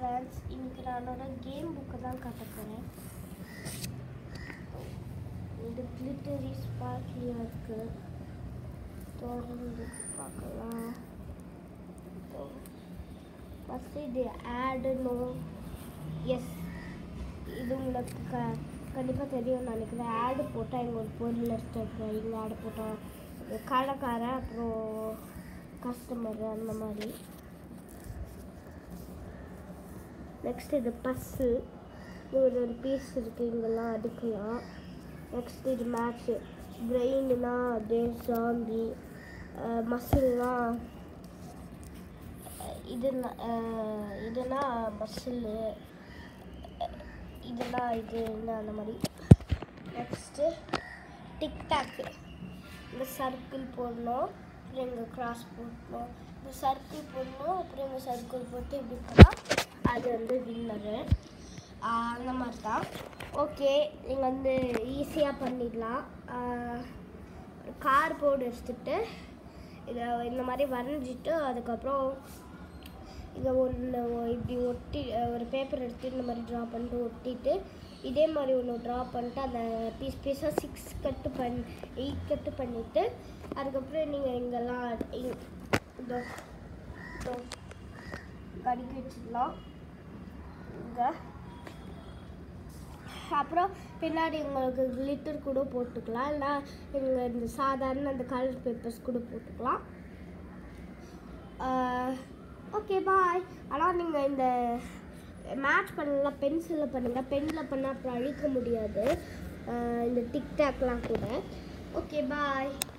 friends இன்னைக்கு நான் என்னோட கேம் புக்கை தான் காட்ட போகிறேன் இது கிளிட்டரி ஸ்பார்க்லியாக இருக்கு தொடர்ந்து பார்க்கலாம் ஃபஸ்ட்டு இது ஆடுனோ எஸ் இது உங்களுக்கு க கண்டிப்பாக தெரியும் நினைக்கிறேன் ஆடு போட்டால் இங்கே ஒரு பொருள் எடுத்துருக்கேன் இங்கே ஆடு போட்டால் கடைக்காரன் அப்புறம் கஸ்டமர் அந்த மாதிரி நெக்ஸ்ட் இது பஸ்ஸு ஒரு ஒரு பீஸ் இருக்குது இங்கெல்லாம் அடுக்கலாம் நெக்ஸ்ட் இது மேட்ச்சு பிரெயின்னா அப்படியே ஜாம்பி மசில்னா இதுனா இதுனா மசிலு இதெல்லாம் இதுன்னா அந்த மாதிரி நெக்ஸ்ட்டு டிக்டாக்கு இந்த சர்க்கிள் போடணும் அப்புறம் இங்கே கிராஸ் போடணும் இந்த சர்க்கிள் போடணும் அப்புறம் இங்கே சர்க்கிள் போட்டு இப்படி போனால் அது வந்து வின்னரு அந்த மாதிரி தான் ஓகே நீங்கள் வந்து ஈஸியாக பண்ணிடலாம் கார் போர்டு எடுத்துட்டு இதை இந்த மாதிரி வரைஞ்சிட்டு அதுக்கப்புறம் இதை ஒன்று இப்படி ஒட்டி ஒரு பேப்பர் எடுத்து இந்த மாதிரி ட்ரா பண்ணிட்டு ஒட்டிட்டு இதே மாதிரி ஒன்று ட்ரா பண்ணிட்டு அந்த பீஸ் பீஸாக சிக்ஸ் கட்டு பண் எயிட் கட்டு பண்ணிவிட்டு அதுக்கப்புறம் நீங்கள் இங்கெல்லாம் இங்க- இதோ இதோ கடிக்க வச்சிடலாம் இங்கே அப்புறம் பின்னாடி உங்களுக்கு கிளிட்டர் கூட போட்டுக்கலாம் இல்லை இங்கே இந்த சாதாரண அந்த கலர் பேப்பர்ஸ் கூட போட்டுக்கலாம் ஓகே பாய் ஆனால் நீங்கள் இந்த மேட்ச் பண்ணலாம் பென்சிலில் பண்ணுங்கள் பெனில் பண்ணால் அப்புறம் அழிக்க முடியாது ஆஹ் இந்த டிக்டாக்லாம் கூட ஓகே பாய்